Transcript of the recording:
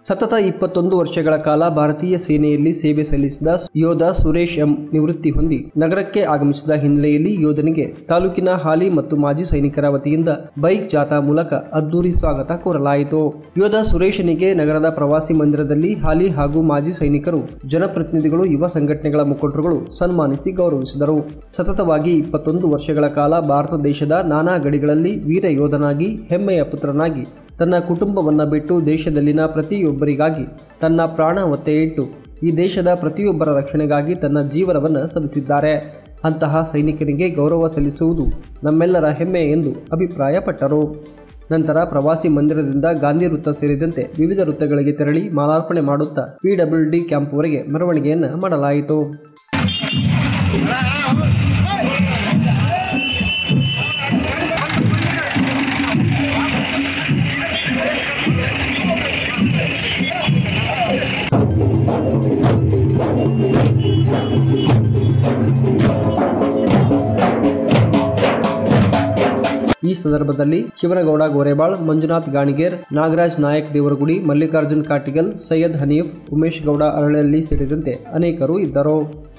ಸತತ ಇಪ್ಪತ್ತೊಂದು ವರ್ಷಗಳ ಕಾಲ ಭಾರತೀಯ ಸೇನೆಯಲ್ಲಿ ಸೇವೆ ಸಲ್ಲಿಸಿದ ಯೋಧ ಸುರೇಶ್ ಎಂ ನಿವೃತ್ತಿ ಹೊಂದಿ ನಗರಕ್ಕೆ ಆಗಮಿಸಿದ ಹಿನ್ನೆಲೆಯಲ್ಲಿ ಯೋಧನಿಗೆ ತಾಲೂಕಿನ ಹಾಲಿ ಮತ್ತು ಮಾಜಿ ಸೈನಿಕರ ವತಿಯಿಂದ ಬೈಕ್ ಜಾಥಾ ಮೂಲಕ ಅದ್ದೂರಿ ಸ್ವಾಗತ ಕೋರಲಾಯಿತು ಯೋಧ ಸುರೇಶನಿಗೆ ನಗರದ ಪ್ರವಾಸಿ ಮಂದಿರದಲ್ಲಿ ಹಾಲಿ ಹಾಗೂ ಮಾಜಿ ಸೈನಿಕರು ಜನಪ್ರತಿನಿಧಿಗಳು ಯುವ ಸಂಘಟನೆಗಳ ಮುಖಂಡರುಗಳು ಸನ್ಮಾನಿಸಿ ಗೌರವಿಸಿದರು ಸತತವಾಗಿ ಇಪ್ಪತ್ತೊಂದು ವರ್ಷಗಳ ಕಾಲ ಭಾರತ ದೇಶದ ನಾನಾ ಗಡಿಗಳಲ್ಲಿ ವೀರ ಯೋಧನಾಗಿ ಹೆಮ್ಮೆಯ ಪುತ್ರನಾಗಿ ತನ್ನ ಕುಟುಂಬವನ್ನ ಬಿಟ್ಟು ದೇಶದಲ್ಲಿನ ಪ್ರತಿಯೊಬ್ಬರಿಗಾಗಿ ತನ್ನ ಪ್ರಾಣ ಒತ್ತೆ ಇಟ್ಟು ಈ ದೇಶದ ಪ್ರತಿಯೊಬ್ಬರ ರಕ್ಷಣೆಗಾಗಿ ತನ್ನ ಜೀವನವನ್ನು ಸಲ್ಲಿಸಿದ್ದಾರೆ ಅಂತಹ ಸೈನಿಕನಿಗೆ ಗೌರವ ಸಲ್ಲಿಸುವುದು ನಮ್ಮೆಲ್ಲರ ಹೆಮ್ಮೆ ಎಂದು ಅಭಿಪ್ರಾಯಪಟ್ಟರು ನಂತರ ಪ್ರವಾಸಿ ಮಂದಿರದಿಂದ ಗಾಂಧಿ ವೃತ್ತ ಸೇರಿದಂತೆ ವಿವಿಧ ವೃತ್ತಗಳಿಗೆ ತೆರಳಿ ಮಾಲಾರ್ಪಣೆ ಮಾಡುತ್ತಾ ಪಿಡಬ್ಲ್ಯೂಡಿ ಕ್ಯಾಂಪ್ವರೆಗೆ ಮೆರವಣಿಗೆಯನ್ನು ಮಾಡಲಾಯಿತು ಈ ಸಂದರ್ಭದಲ್ಲಿ ಶಿವನಗೌಡ ಗೋರೆಬಾಳ್ ಮಂಜುನಾಥ್ ಗಾಣಿಗೇರ್ ನಾಗರಾಜ್ ನಾಯಕ್ ದೇವರಗುಡಿ ಮಲ್ಲಿಕಾರ್ಜುನ್ ಕಾಟಿಗಲ್ ಸೈಯದ್ ಹನೀಫ್ ಉಮೇಶ್ ಗೌಡ ಅರಳಲ್ಲಿ ಸೇರಿದಂತೆ ಅನೇಕರು ಇದ್ದರು